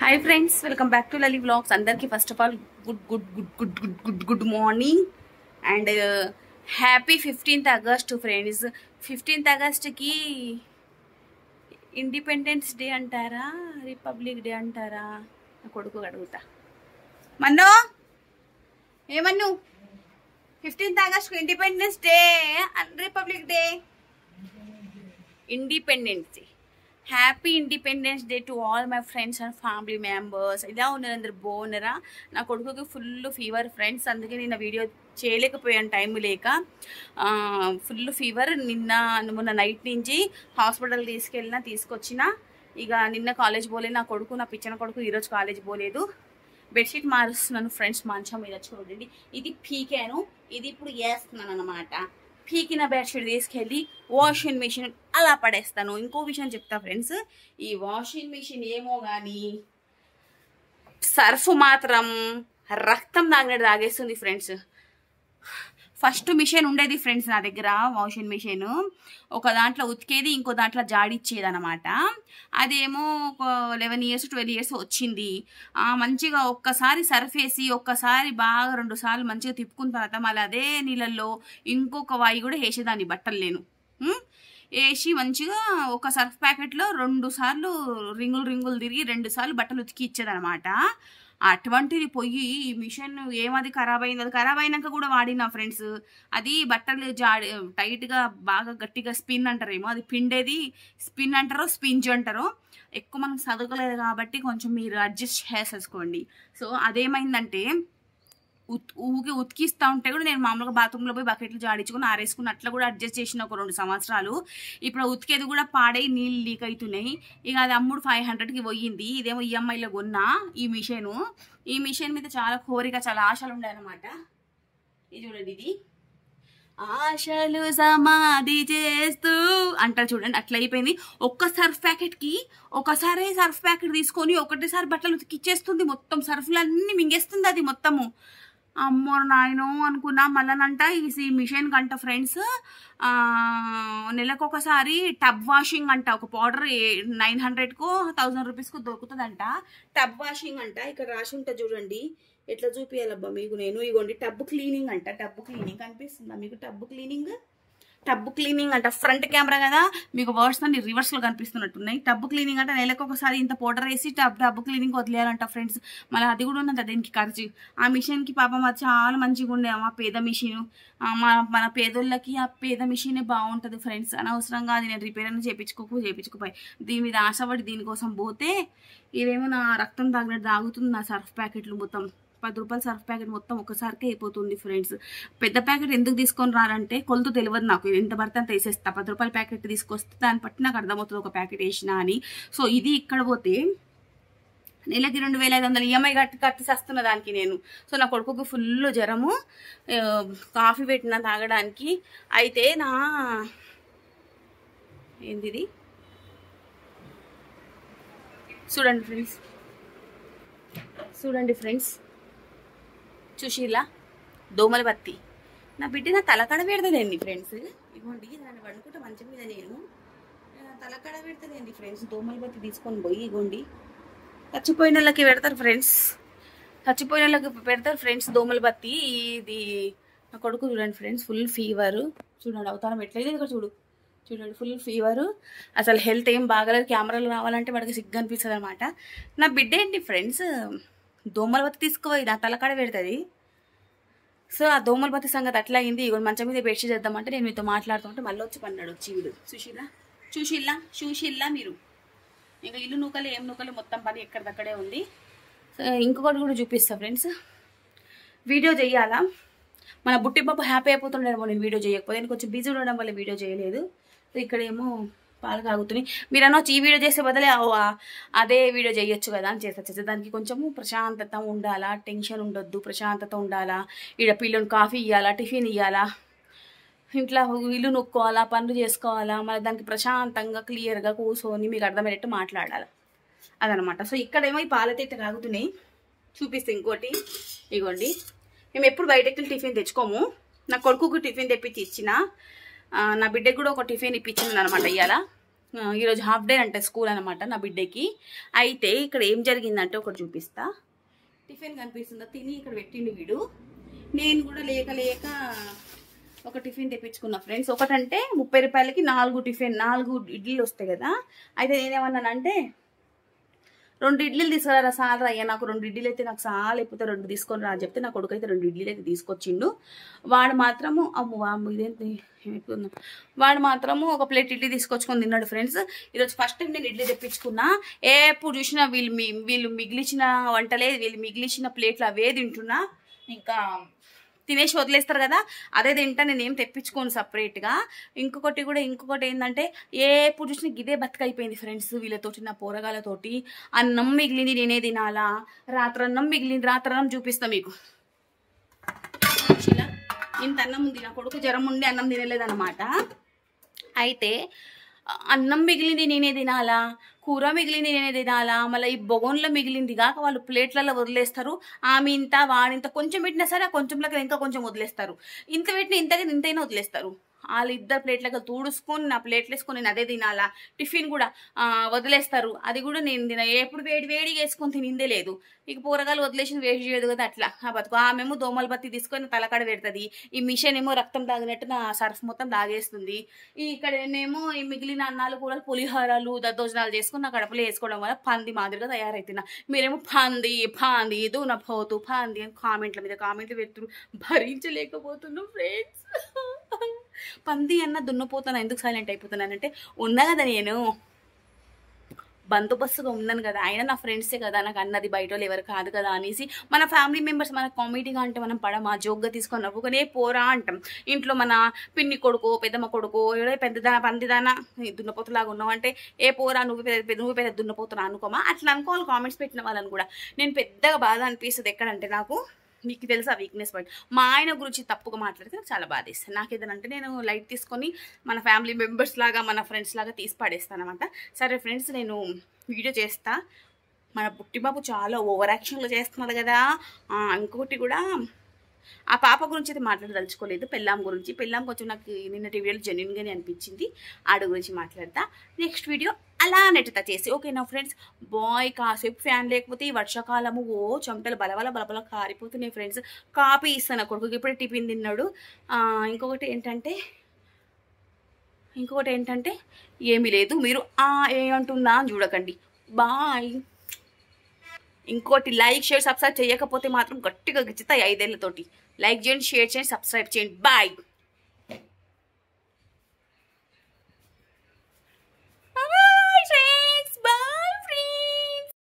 Hi friends welcome back to Lali vlogs అందరికీ first of all good good good good good good good morning and happy fifteenth August friends fifteenth ఆగస్ట్కి independence day అంటారా republic day అంటారా నా కొడుకు అడుగుతా మన్నో ఏమన్ను fifteenth August independence day republic day independence day happy independence day to all my friends and family members ఇలా ఉన్నారు అందరు బాగున్నారా నా కొడుకుకి ఫుల్ ఫీవర్ ఫ్రెండ్స్ అందుకే నేను వీడియో చేయలేకపోయాను టైం లేక ఫుల్ ఫీవర్ నిన్న మొన్న నైట్ నుంచి హాస్పిటల్ తీసుకెళ్ళినా తీసుకొచ్చిన ఇక నిన్న కాలేజ్ పోలేదు నా కొడుకు నా పిచ్చిన కొడుకు ఈరోజు కాలేజ్ పోలేదు బెడ్షీట్ మారుస్తున్నాను ఫ్రెండ్స్ మంచం మీద చూడండి ఇది పీకాను ఇది ఇప్పుడు వేస్తున్నాను అనమాట పీకిన బెడ్షీట్ తీసుకెళ్ళి వాషింగ్ మిషన్ అలా పడేస్తాను ఇంకో విషయం చెప్తా ఫ్రెండ్స్ ఈ వాషింగ్ మిషన్ ఏమో కానీ సర్ఫ్ మాత్రం రక్తం తాగినట్టు తాగేస్తుంది ఫ్రెండ్స్ ఫస్ట్ మిషన్ ఉండేది ఫ్రెండ్స్ నా దగ్గర వాషింగ్ మిషన్ ఒక దాంట్లో ఉతికేది ఇంకో దాంట్లో జాడిచ్చేది అనమాట అదేమో ఒక లెవెన్ ఇయర్స్ ట్వెల్వ్ ఇయర్స్ వచ్చింది ఆ, మంచిగా ఒక్కసారి సర్ఫ్ వేసి ఒక్కసారి బాగా రెండు సార్లు మంచిగా తిప్పుకున్న తర్వాత మళ్ళీ అదే నీళ్ళల్లో ఇంకొక వాయి కూడా వేసేదాన్ని బట్టలు నేను ఉం? వేసి మంచిగా ఒక సర్ఫ్ ప్యాకెట్లో రెండు సార్లు రింగులు రింగులు తిరిగి రెండు సార్లు బట్టలు ఉతికి ఇచ్చేదనమాట అటువంటిది పోయి ఈ మిషన్ ఏమది ఖరాబ్ అయింది అది ఖరాబ్ అయినాక కూడా వాడిన ఫ్రెండ్స్ అది బట్టలు జాడి టైట్గా బాగా గట్టిగా స్పిన్ అంటారేమో అది పిండేది స్పిన్ అంటారో స్పింజ్ అంటారో ఎక్కువ మనం చదువుకోలేదు కాబట్టి కొంచెం మీరు అడ్జస్ట్ చేసేసుకోండి సో అదేమైందంటే ఉత్ ఊకి ఉతికిస్తూ ఉంటే కూడా నేను మామూలుగా బాత్రూంలో పోయి బకెట్లు జాడించుకుని ఆరేసుకుని అట్లా కూడా అడ్జస్ట్ చేసిన ఒక రెండు సంవత్సరాలు ఇప్పుడు ఆ ఉతికేది కూడా పాడై నీళ్ళు లీక్ అవుతున్నాయి ఇక అది అమ్ముడు ఫైవ్ హండ్రెడ్కి పోయింది ఇదేమో ఈఎంఐలో కొన్నా ఈ మిషను ఈ మిషన్ మీద చాలా కోరిక చాలా ఆశలు ఉన్నాయన్నమాట ఇది చూడండి ఇది ఆశలు సమాధి చేస్తూ అంటారు చూడండి అట్లా అయిపోయింది ఒక్క సర్ఫ్ ప్యాకెట్కి ఒకసారి సర్ఫ్ ప్యాకెట్ తీసుకొని ఒకటేసారి బట్టలు ఉతికిచ్చేస్తుంది మొత్తం సర్ఫ్లన్నీ మింగేస్తుంది అది మొత్తము అమ్మో నాయనో అనుకున్నా మళ్ళనంట ఈ మిషన్ కంట ఫ్రెండ్స్ నెలకు ఒకసారి టబ్ వాషింగ్ అంట ఒక పౌడర్ నైన్ హండ్రెడ్కో థౌజండ్ రూపీస్కో దొరుకుతుందంట టబ్ వాషింగ్ అంట ఇక్కడ రాసి ఉంటుంది చూడండి ఎట్లా చూపించాలబ్బా మీకు నేను ఇగోండి టబ్ క్లీనింగ్ అంట టబ్ క్లీనింగ్ కనిపిస్తుందా మీకు టబ్ క్లీనింగ్ టబ్ క్లీనింగ్ అంట ఫ్రంట్ కెమెరా కదా మీకు వర్డ్స్ అన్ని రివర్స్ లో కనిపిస్తున్నట్టున్నాయి టబ్ క్లీనింగ్ అంటే నెలకు ఒకసారి ఇంత పౌడర్ వేసి టబ్ టబ్ క్లీనింగ్ వదిలేయాలంట ఫ్రెండ్స్ మళ్ళీ అది కూడా ఉన్నది దీనికి ఖర్చు ఆ మిషన్ కి పాపం అది చాలా మంచిగా ఉండే ఆ పేద మిషన్ మా మన పేదోళ్ళకి ఆ పేద మిషనే బాగుంటుంది ఫ్రెండ్స్ అనవసరంగా అది నేను రిపేర్ అని చేయించుకోకు చేయించుకోపోయి దీని మీద ఆశపడి దీనికోసం పోతే ఇదేమో నా రక్తం తాగినట్టు తాగుతుంది నా సర్ఫ్ ప్యాకెట్లు మొత్తం పది రూపాయల సర్ఫ్ ప్యాకెట్ మొత్తం ఒకసారికే అయిపోతుంది ఫ్రెండ్స్ పెద్ద ప్యాకెట్ ఎందుకు తీసుకొని రారంటే కొలత తెలియదు నాకు ఎంత పడితే అంత వేసేస్తా పది రూపాయల ప్యాకెట్ తీసుకొస్తే దాన్ని బట్టి నాకు అర్థమవుతుంది ఒక ప్యాకెట్ వేసినా అని సో ఇది ఇక్కడ పోతే నెలకి రెండు వేల ఐదు వందలు ఈఎంఐ కట్టి కట్టి వస్తున్న దానికి నేను సో నా కొడుకుకి ఫుల్ జ్వరము ఆ, కాఫీ పెట్టిన తాగడానికి అయితే నా ఏంది ఇది? చూడండి ఫ్రెండ్స్ చూడండి ఫ్రెండ్స్ చూసిలా దోమల బత్తి నా బిడ్డ నా తలకడ పెడతలేండి ఫ్రెండ్స్ ఇగోండి దాన్ని వండుకుంటే మంచం మీద నేను నా తలకడ పెడతలేండి ఫ్రెండ్స్ దోమల బత్తి తీసుకొని పోయి ఇగోండి చచ్చిపోయిన వాళ్ళకి పెడతారు ఫ్రెండ్స్ చచ్చిపోయిన వాళ్ళకి పెడతారు ఫ్రెండ్స్ దోమల బత్తి ఇది నా కొడుకు చూడండి ఫ్రెండ్స్ ఫుల్ ఫీవర్ చూడండి అవతారం ఎట్లయితే ఇక్కడ చూడు చూడండి ఫుల్ ఫీవరు అసలు హెల్త్ ఏం బాగలేదు కెమెరాలు రావాలంటే వాడికి సిగ్గు అనిపిస్తుంది అనమాట నా బిడ్డ ఏంటి ఫ్రెండ్స్ దోమల బత్తి తీసుకుపోయి నా తలకాడ పెడుతుంది సో ఆ దోమల బత్తి సంగతి అట్లా అయింది ఇగో మంచం మీద బెడ్షీట్ చేద్దామంటే నేను మీతో మాట్లాడుతుంటే మళ్ళీ వచ్చి పన్నాడు వచ్చి వీడు చూసిల్లా చూసిల్లా చూసిల్లా మీరు ఇంకా ఇల్లు నూకలు ఏం నూకలు మొత్తం పని ఎక్కడిదక్కడే ఉంది సో ఇంకొకటి కూడా చూపిస్తా ఫ్రెండ్స్ వీడియో చేయాలా మన బుట్టి బాబు హ్యాపీ అయిపోతుండేమో నేను వీడియో చేయకపోతే నేను కొంచెం బిజీ ఉండడం వల్ల వీడియో చేయలేదు సో ఇక్కడేమో పాలు కాగుతున్నాయి మీరు అనొచ్చు ఈ వీడియో చేసే బదులే ఆ- ఆ- అదే వీడియో చేయొచ్చు కదా అని చేస్తా చేస్తే దానికి కొంచెము ప్రశాంతత ఉండాలా టెన్షన్ ఉండొద్దు ప్రశాంతత ఉండాలా ఈడ పిల్లలు కాఫీ ఇవ్వాలా టిఫిన్ ఇవ్వాలా ఇంట్లో ఇల్లు నొక్కోవాలా పనులు చేసుకోవాలా మళ్ళీ దానికి ప్రశాంతంగా క్లియర్గా కూర్చొని మీకు అర్థమయ్యేటట్టు మాట్లాడాలి అదనమాట సో ఇక్కడేమో ఈ పాలతీట కాగుతున్నాయి చూపిస్తే ఇంకోటి ఇగోండి మేము ఎప్పుడు బయటకి వెళ్ళి టిఫిన్ తెచ్చుకోము నా కొడుకుకు టిఫిన్ తెప్పించి ఇచ్చిన ఆ, నా బిడ్డకు కూడా ఒక టిఫిన్ ఇప్పించింది అనమాట ఇవాళ ఆ, ఈరోజు హాఫ్ డే అంటే స్కూల్ అనమాట నా బిడ్డకి అయితే ఇక్కడ ఏం జరిగిందంటే ఒకటి చూపిస్తా టిఫిన్ కనిపిస్తుందా తిని ఇక్కడ పెట్టిండు వీడు నేను కూడా లేక లేక ఒక టిఫిన్ తెప్పించుకున్నా ఫ్రెండ్స్ ఒకటంటే ముప్పై రూపాయలకి నాలుగు టిఫిన్ నాలుగు ఇడ్లీలు వస్తాయి కదా అయితే నేనేమన్నానంటే రెండు ఇడ్లీలు తీసుకురా సార్ అయ్యా నాకు రెండు ఇడ్లీలు అయితే నాకు చాలా లేకపోతే రెండు తీసుకొని రా అని చెప్తే నా కొడుకు అయితే రెండు ఇడ్లీలు అయితే తీసుకొచ్చిండు వాడు మాత్రము అమ్ము వాము ఇదేంటి ఏమిటిందో. వాడు మాత్రము ఒక ప్లేట్ ఇడ్లీ తీసుకొచ్చుకొని తిన్నాడు ఫ్రెండ్స్ ఈరోజు ఫస్ట్ టైం నేను ఇడ్లీ తెప్పించుకున్నా ఎప్పుడు చూసినా వీళ్ళు మీ వీళ్ళు మిగిలిచిన వంటలే వీళ్ళు మిగిలిచిన ప్లేట్లు అవే తింటున్నా ఇంకా తినేసి వదిలేస్తారు కదా అదే తింటా నేను ఏం తెప్పించుకోను సపరేట్గా ఇంకొకటి కూడా ఇంకొకటి ఏంటంటే ఏ ఎప్పుడు చూసినా గిదే బతుకైపోయింది ఫ్రెండ్స్ వీళ్ళతోటి నా పోరగాలతోటి అన్నం మిగిలింది నేనే తినాలా రాత్రన్నం మిగిలింది రాత్రన్నం చూపిస్తా మీకు ఇలా ఇంత అన్నం ఉంది నా కొడుకు జ్వరం ఉండి అన్నం తినలేదన్నమాట అయితే అ- అన్నం మిగిలింది నేనే తినాలా కూర మిగిలింది నేనే తినాలా మళ్ళీ ఈ బొగోన్లో మిగిలింది కాక వాళ్ళు ప్లేట్లలో వదిలేస్తారు ఆమె ఇంత వాడింత కొంచెం పెట్టినా సరే ఆ కొంచెంలోకి ఇంకా కొంచెం వదిలేస్తారు ఇంత పెట్టిన ఇంతగా ఇంతైనా వదిలేస్తారు వాళ్ళు ఇద్దరు ప్లేట్లకు తూడుసుకొని నా ప్లేట్లు వేసుకొని నేను అదే తినాలా టిఫిన్ కూడా ఆ, వదిలేస్తారు అది కూడా నేను తిన ఎప్పుడు వేడి వేడిగా వేసుకొని తినిందే లేదు ఇక కూరగాయలు వదిలేసి వేడి చేయదు కదా అట్లా ఆ బతుకు ఆమెమో దోమల బత్తి తీసుకొని తలకాడ పెడుతుంది ఈ మిషన్ ఏమో రక్తం తాగినట్టు నా సర్ఫ్ మొత్తం తాగేస్తుంది ఈ ఇక్కడనేమో ఈ మిగిలిన అన్నాలు కూరలు పులిహోరాలు దద్దోజనాలు చేసుకుని నా కడపలో వేసుకోవడం వల్ల పంది మాదిరిగా తయారవుతున్నా మీరేమో పంది పంది దునపోతు పంది అని కామెంట్ల మీద కామెంట్లు పెడుతున్నారు భరించలేకపోతున్నాం ఫ్రెండ్స్ పంది అన్న దున్నపోతాను ఎందుకు సైలెంట్ అయిపోతున్నానంటే ఉన్నా కదా నేను బందోబస్తుగా ఉన్నాను కదా ఆయన నా ఫ్రెండ్సే కదా నాకు అన్నది బయట వాళ్ళు ఎవరు కాదు కదా అనేసి మన ఫ్యామిలీ మెంబర్స్ మన కామెడీగా అంటే మనం పడమా జోక్గా తీసుకొని నవ్వుకునే పోరా అంటాం ఇంట్లో మన పిన్ని కొడుకు పెద్దమ్మ కొడుకు ఎవడో పెద్దదాన పందిదాన దున్నపోతులాగా ఉన్నావు అంటే ఏ పోరా నువ్వు పెద్ద పెద్ద- నువ్వు పెద్ద దున్నపోతున్నా అనుకోమా అట్లా అనుకోవాలి కామెంట్స్ పెట్టిన వాళ్ళని కూడా నేను పెద్దగా బాధ అనిపిస్తుంది ఎక్కడంటే నాకు మీకు తెలుసా వీక్నెస్ పాయింట్ మా ఆయన గురించి తప్పుగా మాట్లాడితే నాకు చాలా బాధ ఇస్తుంది నాకు ఏదనంటే నేను లైట్ తీసుకొని మన ఫ్యామిలీ మెంబర్స్ లాగా మన ఫ్రెండ్స్ లాగా తీసి పడేస్తాను అనమాట సరే ఫ్రెండ్స్ నేను వీడియో చేస్తా మన పుట్టిబాబు చాలా ఓవర్ యాక్షన్లో చేస్తున్నారు కదా ఆ, ఇంకొకటి కూడా ఆ పాప గురించి అయితే మాట్లాడదలుచుకోలేదు పెళ్ళాం గురించి పెళ్ళాం కొంచెం నాకు నిన్నటి వీడియోలో జెన్యున్గానే అనిపించింది ఆడ గురించి మాట్లాడతా నెక్స్ట్ వీడియో అలా నెట్టుతా చేసి ఓకేనా ఫ్రెండ్స్ బాయ్ కాసేపు ఫ్యాన్ లేకపోతే ఈ వర్షాకాలము ఓ చెమటలు బలబల బలబల కారిపోతున్నాయి ఫ్రెండ్స్ కాపీ ఇస్తాను నా కొడుకుకి ఇప్పుడే టిఫిన్ తిన్నాడు ఆ, ఇంకొకటి ఏంటంటే ఇంకొకటి ఏంటంటే ఏమీ లేదు మీరు ఆ ఏమంటుందా అని చూడకండి బాయ్ ఇంకోటి లైక్ షేర్ సబ్స్క్రైబ్ చేయకపోతే మాత్రం గట్టిగా గిచ్చుతాయి ఐదేళ్లతోటి లైక్ చేయండి షేర్ చేయండి సబ్స్క్రైబ్ చేయండి బాయ్